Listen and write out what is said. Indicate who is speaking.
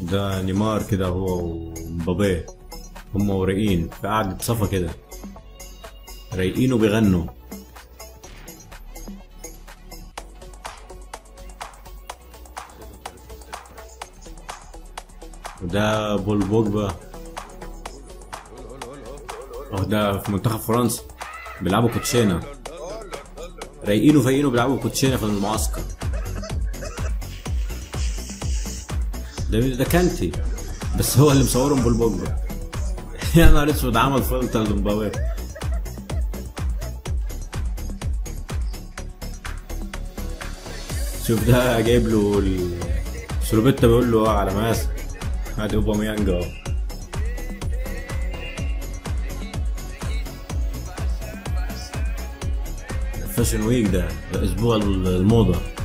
Speaker 1: ده نيمار كده هو ومبابي هم ورايقين في قعدة صفا كده رايقين وبيغنوا وده بول بوجبا اه ده في منتخب فرنسا بيلعبوا كوتشينة رايقين وفايقين وبيلعبوا كوتشينة في المعسكر ده ده كانتي بس هو اللي مصورهم بول بوجبا يا نهار اسود عمل فلتر لمبابي شوف ده جايب له ال... سلوبيتا بيقول له اه على ماسك هادي اوباميانج اهو فاشن ويك ده, ده اسبوع الموضه